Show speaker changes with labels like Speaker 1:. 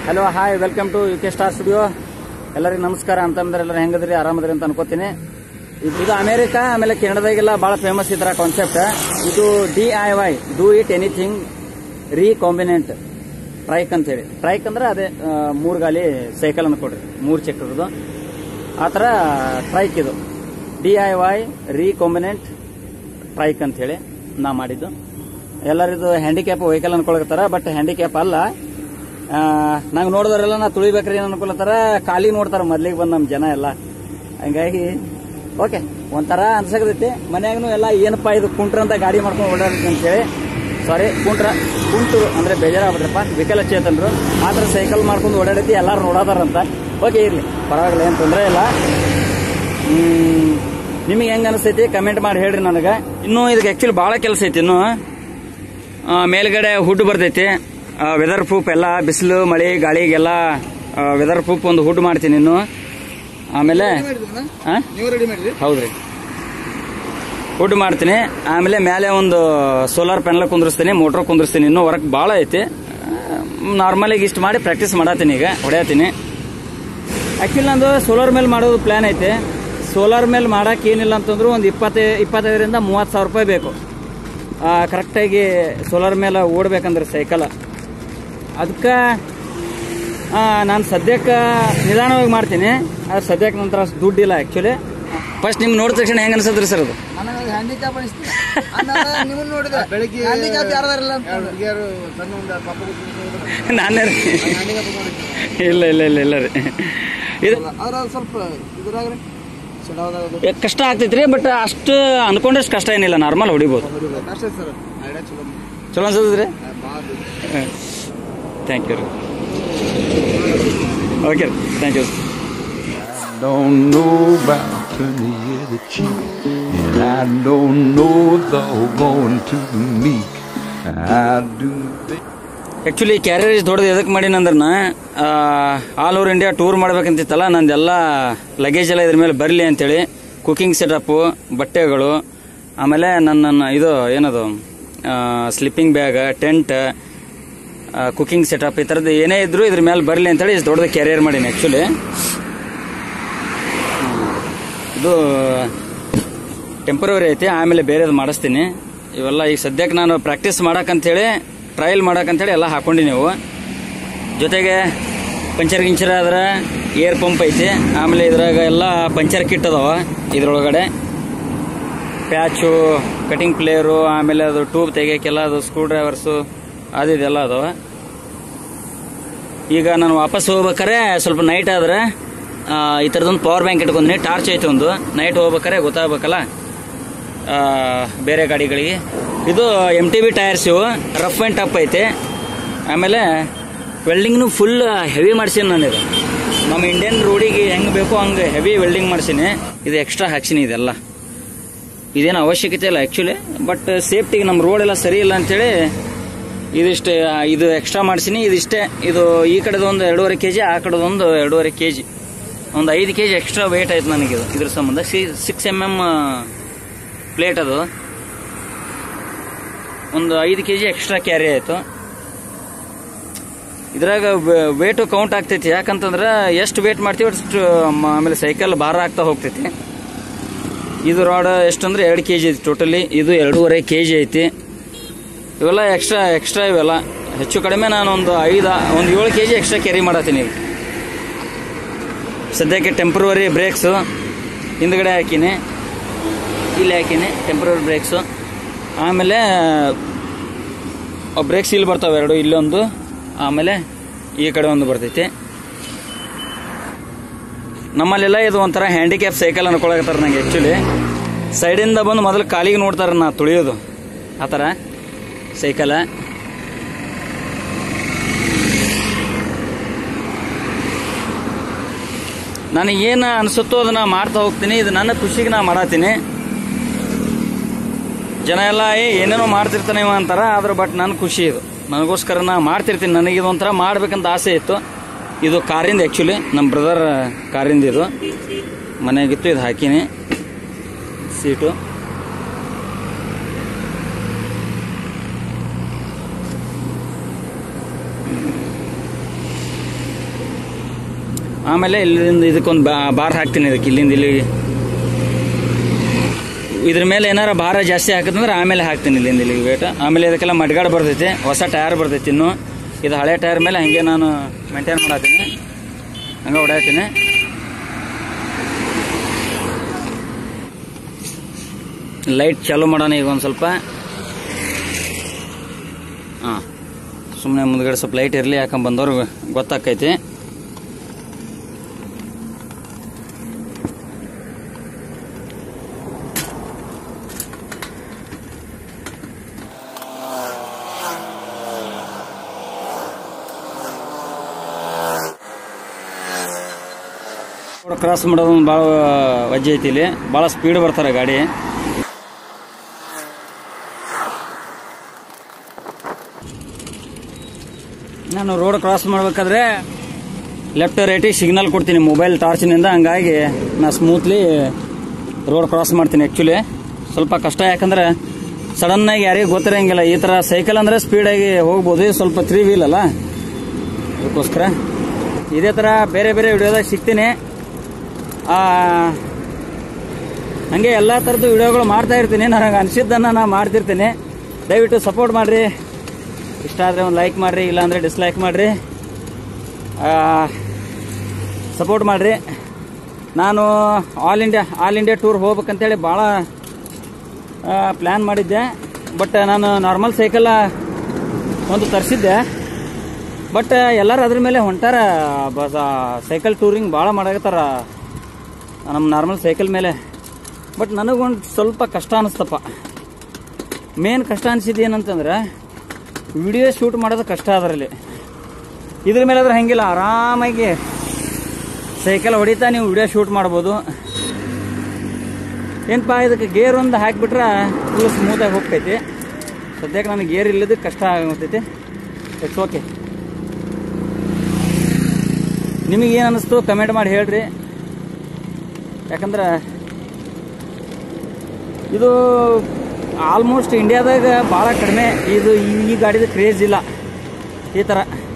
Speaker 1: Hello hi welcome to U K star studio ಎಲ್ಲರಿಗೂ ನಮಸ್ಕಾರ ಅಂತಂದ್ರೆ ಎಲ್ಲರೂ ಹೆಂಗದ್ರಿ ಆರಾಮದ್ರಿ ಅಂತ ಅನ್ಕೋತೀನಿ ಇದು ಇದು ಅಮೇರಿಕ ಆಮೇಲೆ ಕೆನಡಾದಾಗೆಲ್ಲ ಭಾಳ ಫೇಮಸ್ ಈ ಥರ ಕಾನ್ಸೆಪ್ಟ್ ಇದು D I Y do it anything recombinant trike ಅಂತೇಳಿ ಟ್ರೈಕ್ ಅಂದ್ರೆ ಅದೇ ಆ, ಮೂರು ಗಾಲಿ ಸೈಕಲ್ ಅನ್ಕೊಡ್ರಿ ಮೂರು ಚಕ್ರದ್ದು ಆ ಥರ ಟ್ರೈಕ್ ಇದು D I Y recombinant trike ಅಂತ ಹೇಳಿ ನಾ ಮಾಡಿದ್ದು ಎಲ್ಲರಿದು ಹ್ಯಾಂಡಿಕ್ಯಾಪ್ ವೆಹಿಕಲ್ ಅನ್ಕೊಳಕತ್ತಾರ ಬಟ್ ಹ್ಯಾಂಡಿಕ್ಯಾಪ್ ಅಲ್ಲ ನಂಗೆ ನೋಡಿದವರೆಲ್ಲ ನಾ ತುಳಿಬೇಕ್ರಿ ಏನ್ ಅನ್ಕೊಳತ್ತಾರ ಖಾಲಿ ನೋಡ್ತಾರ ಮೊದ್ಲಿಗೆ ಬಂದ್ ನಮ್ ಜನ ಎಲ್ಲ ಹಂಗಾಗಿ ಓಕೆ ಒಂಥರ ಅನ್ಸಕತೈತಿ ಮನ್ಯಾಗನು ಎಲ್ಲ ಏನಪ್ಪ ಇದು ಕುಂಟ್ರ ಅಂತ ಗಾಡಿ ಮಾಡ್ಕೊಂಡು ಓಡಾಡ್ತೀನಿ ಅಂತ ಹೇಳಿ ಸಾರಿ ಕುಂಟ್ರ ಕುಂಟು ಅಂದ್ರೆ ಬೇಜಾರಾಗ್ಬಿಟ್ರಪ್ಪ ವಿಕಲಚೇತನರು ಆತರ ಸೈಕಲ್ ಮಾಡ್ಕೊಂಡು ಓಡಾಡೈತಿ ಎಲ್ಲಾರು ನೋಡೋದಾರಂತ ಓಕೆ ಇರ್ಲಿ ಪರವಾಗಿಲ್ಲ ಏನ್ ತೊಂದರೆ ಇಲ್ಲ ಹ್ಮ್, ನಿಮಗೆ ಹೆಂಗ ಅನಿಸ್ತೈತಿ ಕಮೆಂಟ್ ಮಾಡಿ ಹೇಳ್ರಿ ನನಗೆ ಇನ್ನೂ ಇದಕ್ಕೆ ಆಕ್ಚುಲಿ ಭಾಳ ಕೆಲಸ ಐತಿ ಇನ್ನು ಆ, ಮೇಲ್ಗಡೆ ಹುಡ್ ಬರ್ತೈತಿ ವೆದರ್ ಪ್ರೂಫ್ ಎಲ್ಲ ಬಿಸಿಲು ಮಳೆ ಗಾಳಿಗೆಲ್ಲ ವೆದರ್ ಪ್ರೂಫ್ ಒಂದು ಹುಡ್ ಮಾಡ್ತೀನಿ ಇನ್ನು ಆಮೇಲೆ ಆ?
Speaker 2: ನೀವು ರೆಡಿ ಮಾಡಿರಿ
Speaker 1: ಹೌದ್ರಿ ಹುಡ್ ಮಾಡ್ತೀನಿ ಆಮೇಲೆ ಮೇಲೆ ಒಂದು ಸೋಲಾರ್ ಪ್ಯಾನಲ್ ಕುಂದಿರ್ಸ್ತೀನಿ ಮೋಟ್ರ್ ಕುಂದಿರ್ಸ್ತೀನಿ ಇನ್ನೂ ವರ್ಕ್ ಭಾಳ ಐತಿ ನಾರ್ಮಲಾಗಿ ಇಷ್ಟು ಮಾಡಿ ಪ್ರಾಕ್ಟೀಸ್ ಮಾಡತ್ತೀನಿ ಈಗ ಹೊಡೆಯತ್ತೀನಿ ಆಕ್ಚುಲಿ ನಂದು ಸೋಲಾರ್ ಮೇಲೆ ಮಾಡೋದು ಪ್ಲಾನ್ ಐತೆ ಸೋಲಾರ್ ಮೇಲೆ ಮಾಡಕ್ಕೆ ಏನಿಲ್ಲ ಅಂತಂದ್ರು ಒಂದು ಇಪ್ಪತ್ತೈ ಇಪ್ಪತ್ತೈದರಿಂದ ಮೂವತ್ತು ಸಾವಿರ ರೂಪಾಯಿ ಬೇಕು ಕರೆಕ್ಟಾಗಿ ಸೋಲಾರ್ ಮೇಲೆ ಓಡ್ಬೇಕಂದ್ರೆ ಸೈಕಲ್ ಅದಕ್ಕೆ ನಾನು ಸದ್ಯಕ್ಕೆ ನಿಧಾನವಾಗಿ ಮಾಡ್ತೀನಿ ಅದು ಸದ್ಯಕ್ಕೆ ನಂತರ ಅಷ್ಟು ದುಡ್ಡಿಲ್ಲ ಆ್ಯಕ್ಚುಲಿ ಫಸ್ಟ್ ನಿಮ್ಗೆ ನೋಡಿದ ತಕ್ಷಣ ಹೆಂಗೆ ಅನ್ಸದ್ರಿ ಸರ್ ಅದು
Speaker 2: ನನಗೆ ಹ್ಯಾಂಡಿಕ್ಯಾಪ್ ಅನಿಸ್ತು ನೀವು ನೋಡಿದೆ ಬೆಳಗ್ಗೆ ಹ್ಯಾಂಡಿಕ್ಯಾಪ್ ಯಾರದಾರಲ್ಲ ಹುಡುಗಿಯರು ಸಣ್ಣ ಒಂದು ಪಾಪ
Speaker 1: ನಾನೇ ರೀ
Speaker 2: ಹ್ಯಾಂಡಿಕ್ಯಾಪ್ ಮಾಡಿದ್ರು
Speaker 1: ಇಲ್ಲ ಇಲ್ಲ ಇಲ್ಲ ಇಲ್ಲ ರೀ ಇದು
Speaker 2: ಆದ್ರೆ ಅದು ಸ್ವಲ್ಪ ಇದ್ರಾಗ ರೀ ಸಡಾವದಾಗ
Speaker 1: ಏ, ಕಷ್ಟ ಆಗ್ತೈತ್ರಿ ಬಟ್ ಅಷ್ಟು ಅನ್ಕೊಂಡಷ್ಟು ಕಷ್ಟ ಏನಿಲ್ಲ ನಾರ್ಮಲ್ ಹೊಡಿಬೋದು
Speaker 2: ಅಷ್ಟೇ ಸರ್ ಐಡಿಯಾ ಚಲೋ
Speaker 1: ಚಲೋ ಅನ್ಸದ್ರಿ
Speaker 2: ಭಾಳ
Speaker 1: ಥ್ಯಾಂಕ್ ಯು ರೀ ಓಕೆ ರೀ thank you
Speaker 3: don't know about turning the other cheek, and I don't know though going to the meek. I do think.
Speaker 1: Actually carrier ದೊಡ್ಡದು ಎದಕ್ಕೆ ಮಾಡೀನಂದ್ರೆ ನಾ ಆಲ್ ಓವರ್ ಇಂಡಿಯಾ ಟೂರ್ ಮಾಡ್ಬೇಕಂತಿತ್ತಲ್ಲ ನಂದೆಲ್ಲ ಲಗೇಜ್ ಎಲ್ಲ ಇದ್ರ ಮೇಲೆ ಬರಲಿ ಅಂತೇಳಿ ಕುಕಿಂಗ್ ಸೆಟಪ್ಪು ಬಟ್ಟೆಗಳು ಆಮೇಲೆ ನನ್ನ ನನ್ನ ಇದು ಏನದು sleeping bag tent cooking setup ಈ ಥರದ್ದು ಏನೇ ಇದ್ರು ಇದ್ರ ಮೇಲೆ ಬರಲಿ ಅಂತೇಳಿ ಇಷ್ಟು ದೊಡ್ಡದು ಕ್ಯಾರಿಯರ್ ಮಾಡೀನಿ ಆ್ಯಕ್ಚುಲಿ ಇದು ಟೆಂಪರವರಿ ಐತಿ ಆಮೇಲೆ ಬೇರೆದು ಮಾಡಿಸ್ತೀನಿ ಇವೆಲ್ಲ ಈಗ ಸದ್ಯಕ್ಕೆ ನಾನು ಪ್ರಾಕ್ಟೀಸ್ ಮಾಡಕ್ಕಂತೇಳಿ ಟ್ರಯಲ್ ಮಾಡಕ್ಕಂತೇಳಿ ಎಲ್ಲ ಹಾಕೊಂಡಿ ನೀವು ಜೊತೆಗೆ ಪಂಚರ್ ಗಿಂಚರ್ ಆದ್ರೆ ಏರ್ ಪಂಪ್ ಐತಿ ಆಮೇಲೆ ಇದ್ರಾಗ ಎಲ್ಲ ಪಂಚರ್ ಕಿಟ್ ಅದಾವ ಇದ್ರೊಳಗಡೆ ಪ್ಯಾಚು ಕಟಿಂಗ್ ಪ್ಲೇಯರು ಆಮೇಲೆ ಅದು ಟ್ಯೂಬ್ ತೆಗಿಯೋಕ್ಕೆಲ್ಲ ಅದು ಸ್ಕ್ರೂ ಡ್ರೈವರ್ಸು ಅದು ಇದೆಲ್ಲ ಅದಾವ ಈಗ ನಾನು ವಾಪಸ್ ಹೋಗ್ಬೇಕಾರೆ ಸ್ವಲ್ಪ ನೈಟ್ ಆದ್ರೆ ಆ, ಈ ಥರದೊಂದು ಪವರ್ ಬ್ಯಾಂಕ್ ಇಟ್ಕೊಂಡ್ನಿ ಟಾರ್ಚ್ ಐತೆ ಒಂದು ನೈಟ್ ಹೋಗ್ಬೇಕಾರೆ ಗೊತ್ತಾಗ್ಬೇಕಲ್ಲ ಆ, ಬೇರೆ ಗಾಡಿಗಳಿಗೆ ಇದು ಎಮ್ ಟಿ ಬಿ ಟೈರ್ಸ್ ಇವು ರಫ್ ಆ್ಯಂಡ್ ಟಪ್ ಐತೆ ಆಮೇಲೆ ವೆಲ್ಡಿಂಗ್ನು ಫುಲ್ ಹೆವಿ ಮಾಡ್ಸೀನಿ ನಾನು ಇದು ನಮ್ಮ ಇಂಡಿಯನ್ ರೋಡಿಗೆ ಹೆಂಗೆ ಬೇಕೋ ಹಂಗೆ ಹೆವಿ ವೆಲ್ಡಿಂಗ್ ಮಾಡ್ಸೀನಿ ಇದು ಎಕ್ಸ್ಟ್ರಾ ಹಾಕ್ಸೀನಿ ಇದೆಲ್ಲ ಇದೇನು ಅವಶ್ಯಕತೆ ಇಲ್ಲ ಆ್ಯಕ್ಚುಲಿ ಬಟ್ ಸೇಫ್ಟಿಗೆ ನಮ್ಮ ರೋಡ್ ಎಲ್ಲ ಸರಿ ಇಲ್ಲ ಅಂತೇಳಿ ಇದಿಷ್ಟೇ ಆ, ಇದು ಎಕ್ಸ್ಟ್ರಾ ಮಾಡ್ಸೀನಿ ಇದಿಷ್ಟೇ ಇದು ಈ ಕಡೆದು ಒಂದು ಎರಡೂವರೆ ಕೆ ಜಿ ಆ ಕಡೆದು ಒಂದು ಎರಡೂವರೆ ಕೆ ಜಿ ಒಂದು ಐದು ಕೆ ಜಿ ಎಕ್ಸ್ಟ್ರಾ ವೇಟ್ ಆಯ್ತು ನನಗಿದು ಇದ್ರ ಸಂಬಂಧ ಸಿಕ್ಸ್ ಎಮ್ ಎಮ್ ಪ್ಲೇಟ್ ಅದು ಒಂದು ಐದು ಕೆ ಜಿ ಎಕ್ಸ್ಟ್ರಾ ಕ್ಯಾರಿ ಆಯಿತು ಇದ್ರಾಗ ವೇಟು ಕೌಂಟ್ ಆಗ್ತೈತಿ ಯಾಕಂತಂದ್ರೆ ಎಷ್ಟು ವೇಟ್ ಮಾಡ್ತೀವಿ ಅಷ್ಟು ಮ- ಆಮೇಲೆ ಸೈಕಲ್ ಭಾರ ಆಗ್ತಾ ಹೋಗ್ತೈತಿ ಇದು ರಾಡ್ ಎಷ್ಟಂದ್ರೆ ಎರಡು ಕೆ ಜಿ ಐತಿ ಟೋಟಲಿ ಇದು ಎರಡೂವರೆ ಕೆ ಜಿ ಐತಿ ಇವೆಲ್ಲ ಎಕ್ಸ್ಟ್ರಾ ಎಕ್ಸ್ಟ್ರಾ ಇವೆಲ್ಲ ಹೆಚ್ಚು ಕಡಿಮೆ ನಾನು ಒಂದು ಐದು ಒಂದು ಏಳು ಕೆ ಜಿ ಎಕ್ಸ್ಟ್ರಾ ಕ್ಯಾರಿ ಮಾಡತ್ತೀನಿ ಈಗ ಸದ್ಯಕ್ಕೆ ಟೆಂಪ್ರವರಿ ಬ್ರೇಕ್ಸು ಹಿಂದ್ಗಡೆ ಹಾಕೀನಿ ಇಲ್ಲಿ ಹಾಕೀನಿ ಟೆಂಪ್ರವರಿ ಬ್ರೇಕ್ಸು ಆಮೇಲೆ ಬ್ರೇಕ್ಸ್ ಇಲ್ಲಿ ಬರ್ತಾವೆ ಎರಡು ಇಲ್ಲೊಂದು ಆಮೇಲೆ ಈ ಕಡೆ ಒಂದು ಬರ್ತೈತಿ ನಮ್ಮಲ್ಲೆಲ್ಲ ಇದು ಒಂಥರ ಹ್ಯಾಂಡಿಕ್ಯಾಪ್ ಸೈಕಲ್ ಅನ್ಕೊಳಕತ್ತಾರ ನಂಗೆ ಆ್ಯಕ್ಚುಲಿ ಸೈಡಿಂದ ಬಂದು ಮೊದಲು ಕಾಲಿಗೆ ನೋಡ್ತಾರೆ ನಾ ತುಳಿಯೋದು ಆ ಥರ ಸೈಕಲ ನನಗೆ ಏನು ಅನಿಸುತ್ತೋ ಅದನ್ನ ಮಾಡ್ತಾ ಹೋಗ್ತೀನಿ ಇದು ನನ್ನ ಖುಷಿಗೆ ನಾ ಮಾಡತ್ತೀನಿ ಜನ ಎಲ್ಲ ಏ ಏನೇನೋ ಮಾಡ್ತಿರ್ತಾನೆ ಇವ ಅಂತಾರ ಆದ್ರೆ ಬಟ್ ನನ್ನ ಖುಷಿ ಇದು ನನಗೋಸ್ಕರ ನಾ ಮಾಡ್ತಿರ್ತೀನಿ ನನಗೆ ಇದೊಂಥರ ಮಾಡ್ಬೇಕಂತ ಆಸೆ ಇತ್ತು ಇದು ಕಾರಿಂದ ಆ್ಯಕ್ಚುಲಿ ನಮ್ಮ ಬ್ರದರ್ ಕಾರಿಂದ ಇದು ಮನೆಯಾಗಿತ್ತು ಇದು ಹಾಕೀನಿ ಸೀಟು ಆಮೇಲೆ ಇಲ್ಲಿಂದ ಇದಕ್ಕೊಂದು ಬಾ- ಬಾರ್ ಹಾಕ್ತೀನಿ ಇದಕ್ಕೆ ಇಲ್ಲಿಂದ ಇಲ್ಲಿ ಇದ್ರ ಮೇಲೆ ಏನಾರ ಭಾರ ಜಾಸ್ತಿ ಹಾಕಿದ್ರೆ ಆಮೇಲೆ ಹಾಕ್ತೀನಿ ಇಲ್ಲಿಂದ ಇಲ್ಲಿಗೆ ವೇಟ್ ಆಮೇಲೆ ಇದಕ್ಕೆಲ್ಲ ಮಡ್ಗಾಡ್ ಬರ್ತೈತಿ ಹೊಸ ಟೈರ್ ಬರ್ತೈತಿ ಇನ್ನು ಇದು ಹಳೆ ಟೈರ್ ಮೇಲೆ ಹಂಗೆ ನಾನು ಮೇಂಟೈನ್ ಮಾಡತ್ತೀನಿ ಹಂಗೆ ಹೊಡ್ಯಾತೀನಿ ಲೈಟ್ ಚಾಲು ಮಾಡೋಣ ಈಗ ಒಂದು ಸ್ವಲ್ಪ ಹಾಂ ಸುಮ್ಮನೆ ಮುಂದ್ಗಡೆ ಸ್ವಲ್ಪ ಲೈಟ್ ಇರಲಿ ಯಾಕಂದ್ ಬಂದವ್ರು ಗೊತ್ತಾಕೈತಿ ಕ್ರಾಸ್ ಮಾಡೋದು ಭಾಳ ವಜ್ಜೆ ಐತಿ ಇಲ್ಲಿ ಭಾಳ ಸ್ಪೀಡ್ ಬರ್ತಾರೆ ಗಾಡಿ ನಾನು ರೋಡ್ ಕ್ರಾಸ್ ಮಾಡ್ಬೇಕಾದ್ರೆ ಲೆಫ್ಟ್ ರೈಟಿಗೆ ಸಿಗ್ನಲ್ ಕೊಡ್ತೀನಿ ಮೊಬೈಲ್ ಟಾರ್ಚಿನಿಂದ ಹಂಗಾಗಿ ನಾ ಸ್ಮೂತ್ಲಿ ರೋಡ್ ಕ್ರಾಸ್ ಮಾಡ್ತೀನಿ ಆ್ಯಕ್ಚುಲಿ ಸ್ವಲ್ಪ ಕಷ್ಟ ಯಾಕಂದ್ರೆ ಸಡನ್ನಾಗಿ ಯಾರಿಗೂ ಗೊತ್ತಿರಂಗಿಲ್ಲ ಈ ಥರ ಸೈಕಲ್ ಅಂದರೆ ಸ್ಪೀಡಾಗಿ ಹೋಗ್ಬೋದು ಇದು ಸ್ವಲ್ಪ ತ್ರೀ ವೀಲ್ ಅಲ್ಲ ಅದಕ್ಕೋಸ್ಕರ ಇದೇ ಥರ ಬೇರೆ ಬೇರೆ ವಿಡಿಯೋದಾಗ ಸಿಗ್ತೀನಿ ಆ, ಹಂಗೆ ಎಲ್ಲ ಥರದ್ದು ವಿಡಿಯೋಗಳು ಮಾಡ್ತಾ ಇರ್ತೀನಿ ನನಗೆ ಅನಿಸಿದ್ದನ್ನು ನಾನು ಮಾಡ್ತಿರ್ತೀನಿ ದಯವಿಟ್ಟು ಸಪೋರ್ಟ್ ಮಾಡಿರಿ ಇಷ್ಟ ಆದರೆ ಒಂದು ಲೈಕ್ ಮಾಡಿರಿ ಇಲ್ಲಾಂದರೆ ಡಿಸ್ಲೈಕ್ ಮಾಡಿರಿ ಸಪೋರ್ಟ್ ಮಾಡಿರಿ ನಾನು all India all India tour ಹೋಗ್ಬೇಕಂತೇಳಿ ಭಾಳ ಪ್ಲ್ಯಾನ್ ಮಾಡಿದ್ದೆ ಬಟ್ ನಾನು ನಾರ್ಮಲ್ ಸೈಕಲ್ ಒಂದು ತರಿಸಿದ್ದೆ ಬಟ್ ಎಲ್ಲರೂ ಅದ್ರ ಮೇಲೆ ಹೊಂಟಾರ ಬಸ್ ಸೈಕಲ್ ಟೂರಿಂಗ್ ಭಾಳ ಮಾಡಕತ್ತಾರ ನಮ್ಮ ನಾರ್ಮಲ್ ಸೈಕಲ್ ಮೇಲೆ ಬಟ್ ನನಗೊಂದು ಸ್ವಲ್ಪ ಕಷ್ಟ ಅನಿಸ್ತಪ್ಪ ಮೇನ್ ಕಷ್ಟ ಅನಿಸಿದ್ದು ಏನಂತಂದ್ರೆ ವಿಡಿಯೋ ಶೂಟ್ ಮಾಡೋದು ಕಷ್ಟ ಅದರಲ್ಲಿ ಇದ್ರ ಮೇಲೆ ಆದ್ರೆ ಹಂಗಿಲ್ಲ ಆರಾಮಾಗಿ ಸೈಕಲ್ ಹೊಡಿತಾ ನೀವು ವಿಡಿಯೋ ಶೂಟ್ ಮಾಡ್ಬೋದು ಏನಪ್ಪ ಇದಕ್ಕೆ ಗೇರ್ ಒಂದು ಹಾಕಿಬಿಟ್ರೆ ಫುಲ್ ಸ್ಮೂತಾಗಿ ಹೋಗ್ತೈತಿ ಸದ್ಯಕ್ಕೆ ನನಗೆ ಗೇರ್ ಇಲ್ಲದಕ್ಕೆ ಕಷ್ಟ ಆಗೋತೈತಿ ಇಟ್ಸ್ ಓಕೆ ನಿಮಗೆ ಏನು ಅನ್ನಿಸ್ತು ಕಮೆಂಟ್ ಮಾಡಿ ಹೇಳ್ರಿ ಯಾಕಂದ್ರೆ ಇದು ಆಲ್ಮೋಸ್ಟ್ ಇಂಡಿಯಾದಾಗ ಭಾಳ ಕಡಿಮೆ ಇದು ಈ ಗಾಡಿದ ಕ್ರೇಜ್ ಇಲ್ಲ ಈ ಥರ